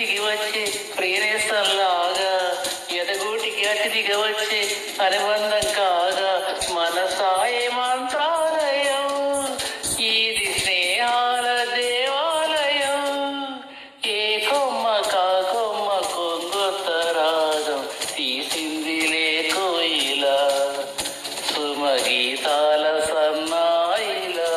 దిగి వచ్చి ప్రియనేసంలాగా ఎదగూటికి అతిథిగా వచ్చి అనుబంధం కాగా మన సాయి మంత్రాలయం ఇది స్నేహాల దేవాలయం ఏ కొమ్మ కా కొమ్మ కొంగొత్త రాగం తీసిందిలే కోయిలా సుమగీతాల సన్నాయిలా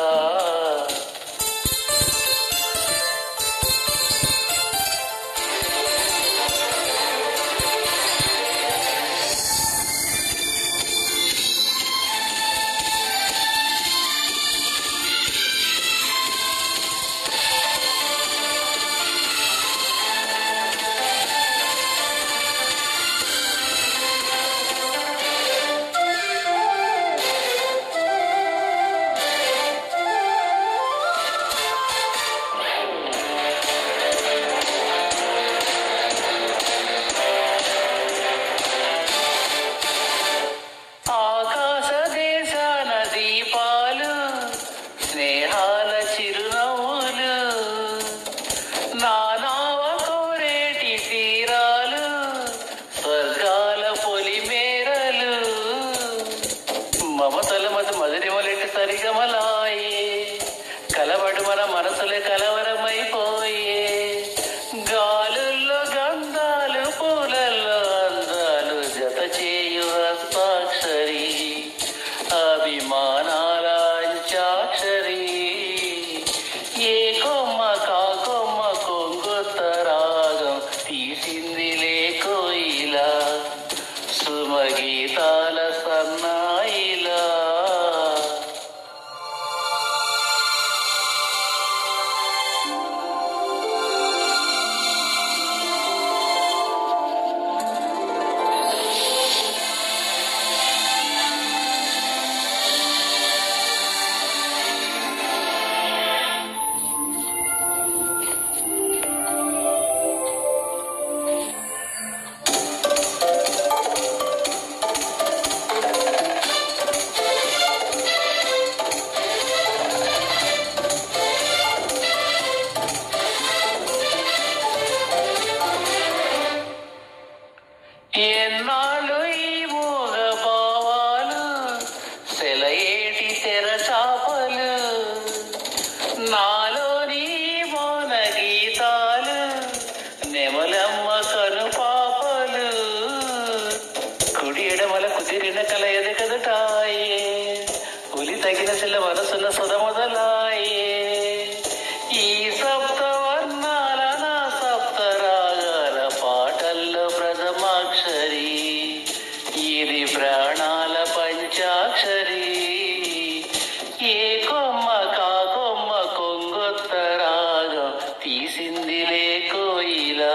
ఆకాశ దేశాన దీపాలు స్నేహాల చిరునవ్వులు నానావ కోరేటి తీరాలు స్వర్గాల పొలిమేరలు మమతల మత మధురిమలెట్టి సరిగమలాయే కలబడు మన మనసులే కలవరమైపోయే గాలుల్లో గంధాలు పూలల్లో అందాలు జత చేయు హస్తాక్షరి అభిమానాల అంచాక్షరి ఏ కొమ్మ కా కొమ్మ కొంగొత్త రాగం తీసిందిలే కోయిలా సుమగీతాల సన్నాయిలా ఎన్నాళ్ళు ఈ మూగ భావాలు సెలయేటి తెర చాపలు నాలోని మౌన గీతాలు నెమలమ్మ కను పాపలు కుడి ఎడమల కుదిరిన కల ఎదగదుటాయే పులి తగిన శిల మనసుల సుధ మొదలాయే ఈ సప్త వర్ణాల నా సప్త రాగాల పాటల్లో ప్రథమాక్షరి ఇది ప్రాణాల పంచాక్షరి ఏ కొమ్మ కా కొమ్మ కొంగొత్త రాగం తీసిందిలే కోయిలా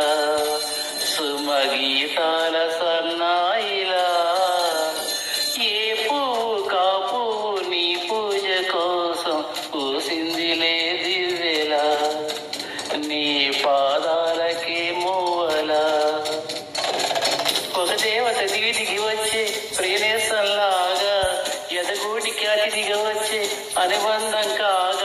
సుమగీతాల సన్నాయిలా ఏ పువ్వు కా పువ్వు నీ పూజ కోసం పూసిందిలే దివ్వెలా నీ పాదాలకే మూవలా ఒక దేవత దిగి దిగి వచ్చి ప్రియనేసంలాగా ఎదగూటికి అతిథిగా వచ్చి అనుబంధం కాగా